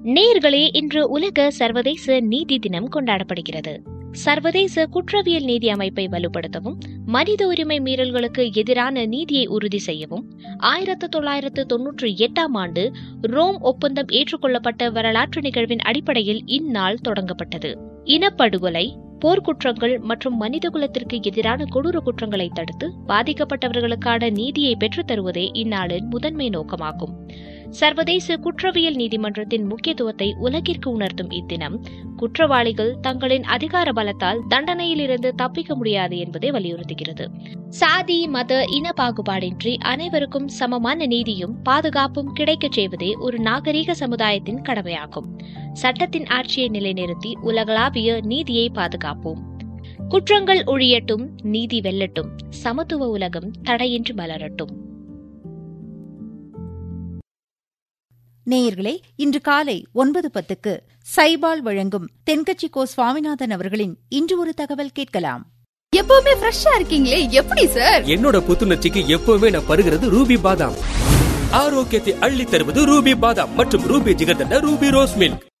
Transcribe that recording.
நேர்களே இன்று உலக சர்வதேச நீதி தினம் கொண்டாடப்படுகிறது சர்வதேச குற்றவியல் நீதி அமைப்பை வலுப்படுத்தவும் மனித உரிமை மீறல்களுக்கு எதிரான நீதியை உறுதி செய்யவும் ஆயிரத்து தொள்ளாயிரத்து தொன்னூற்றி எட்டாம் ஆண்டு ரோம் ஒப்பந்தம் ஏற்றுக்கொள்ளப்பட்ட வரலாற்று நிகழ்வின் அடிப்படையில் இந்நாள் தொடங்கப்பட்டது இனப்படுகொலை போர்க்குற்றங்கள் மற்றும் மனிதகுலத்திற்கு எதிரான கொடூர குற்றங்களை தடுத்து பாதிக்கப்பட்டவர்களுக்கான நீதியை பெற்றுத் தருவதே இந்நாளின் முதன்மை நோக்கமாகும் சர்வதேச குற்றவியல் நீதிமன்றத்தின் முக்கியத்துவத்தை உலகிற்கு உணர்த்தும் இத்தினம் குற்றவாளிகள் தங்களின் அதிகார பலத்தால் தண்டனையிலிருந்து தப்பிக்க முடியாது என்பதை வலியுறுத்துகிறது சாதி மத இன பாகுபாடின்றி அனைவருக்கும் சமமான நீதியும் பாதுகாப்பும் கிடைக்கச் செய்வதே ஒரு நாகரீக சமுதாயத்தின் கடமையாகும் சட்டத்தின் ஆட்சியை நிலைநிறுத்தி உலகளாவிய நீதியை பாதுகாப்போம் குற்றங்கள் ஒழியட்டும் நீதி வெல்லட்டும் சமத்துவ உலகம் தடையின்றி மலரட்டும் நேயர்களே இன்று காலை ஒன்பது பத்துக்கு சைபால் வழங்கும் தென்கட்சி கோ சுவாமிநாதன் அவர்களின் இன்று ஒரு தகவல் கேட்கலாம் எப்பவுமே ஃப்ரெஷ்ஷா இருக்கீங்களே எப்படி சார் என்னோட புத்துணர்ச்சிக்கு எப்பவுமே நான் பருகிறது ரூபி பாதாம் ஆரோக்கியத்தை அள்ளி தருவது ரூபி பாதாம் மற்றும் Ruby jigarthanda Ruby rose milk